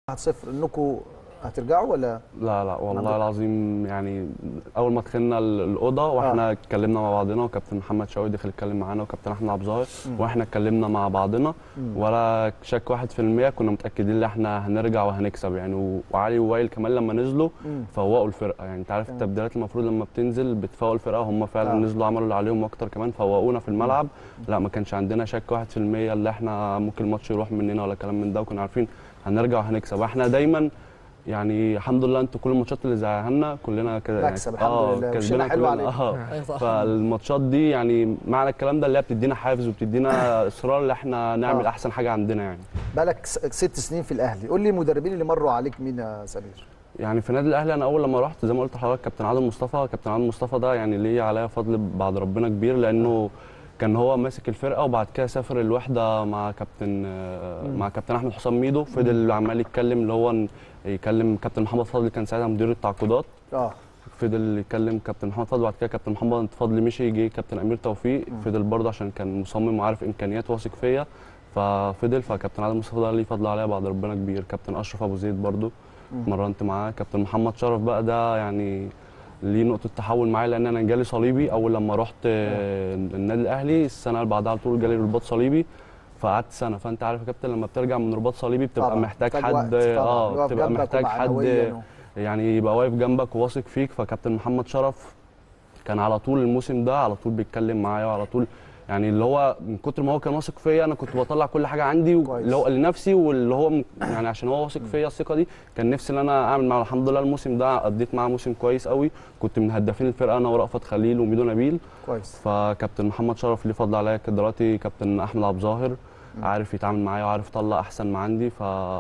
1-0 انكم هترجعوا ولا لا لا والله عندك- العظيم يعني اول ما دخلنا ال- الاوضه واحنا اتكلمنا مع بعضنا وكابتن محمد شوقي دخل اتكلم معانا وكابتن احمد عبد الظاهر مم. واحنا اتكلمنا مع بعضنا مم. ولا شك واحد في المية كنا متاكدين ان احنا هنرجع وهنكسب يعني و- وعلي ووائل كمان لما نزلوا مم. فوقوا الفرقه يعني انت عارف تمام. التبديلات المفروض لما بتنزل بتفوق الفرقه هم فعلا آه. آه. نزلوا عملوا اللي عليهم واكتر كمان فوقونا في الملعب لا ما كانش عندنا شك واحد في المية اللي احنا ممكن الماتش يروح مننا ولا كلام من ده وكنا عارفين هنرجع وهنكسب واحنا دايما يعني الحمد لله انتوا كل الماتشات اللي زعها لنا كلنا كده مكسب الحمد لله، كسبنا وشنا حلو كلنا علينا. اه ايوه صح فالماتشات دي يعني معنى الكلام ده اللي هي بتدينا حافز وبتدينا اصرار ان احنا نعمل آه. احسن حاجه عندنا يعني بقالك س- ست سنين في الاهلي قول لي المدربين اللي مروا عليك مين يا سمير يعني في النادي الاهلي انا اول لما رحت زي ما قلت لحضرتك كابتن عادل مصطفى كابتن عادل مصطفى ده يعني ليه عليا فضل بعد ربنا كبير لانه كان هو ماسك الفرقه وبعد كده سافر الوحده مع كابتن آه، مم. مع كابتن احمد حسام ميدو فضل عمال يتكلم اللي هو ن- يكلم كابتن محمد فضل كان ساعتها مدير التعاقدات اه فضل يكلم كابتن محمد فضل وبعد كده كابتن محمد فضل مشي جه كابتن امير توفيق مم. فضل برضه عشان كان مصمم وعارف امكانيات واثق فيا ففضل فكابتن عادل مصطفى ده ليه فضل عليا بعد ربنا كبير كابتن اشرف ابو زيد برضه مم. مرنت معاه كابتن محمد شرف بقى ده يعني ليه نقطة تحول معايا لأن أنا جالي صليبي أول لما رحت آه، النادي الأهلي السنة اللي بعدها على طول جالي رباط صليبي فقعدت سنة فأنت عارف يا كابتن لما بترجع من رباط صليبي بتبقى طبعاً، محتاج محتاج حد وقت طبعاً، اه يقف بتبقى جنبك محتاج حد ومعنوياً و- يعني يبقى واقف جنبك وواثق فيك فكابتن محمد شرف كان على طول الموسم ده على طول بيتكلم معايا وعلى طول يعني اللي هو من كتر ما هو كان واثق فيا انا كنت بطلع كل حاجه عندي كويس. اللي هو لنفسي واللي هو م- يعني عشان هو واثق فيا الثقه دي كان نفسي ان انا اعمل معاه الحمد لله الموسم ده قضيت معاه موسم كويس قوي كنت من هدافين الفرقه انا ورأفت خليل وميدو نبيل كويس فكابتن محمد شرف ليه فضل عليا كده دلوقتي كابتن احمد عبد الظاهر عارف يتعامل معايا وعارف يطلع احسن ما عندي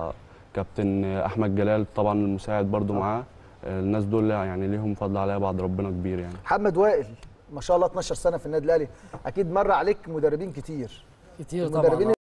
فكابتن احمد جلال طبعا المساعد برضو آه. معاه الناس دول يعني ليهم فضل عليا بعد ربنا كبير يعني محمد وائل ما شاء الله 12 سنه في النادي الاهلي اكيد مر عليك مدربين كتير كتير المدربين طبعا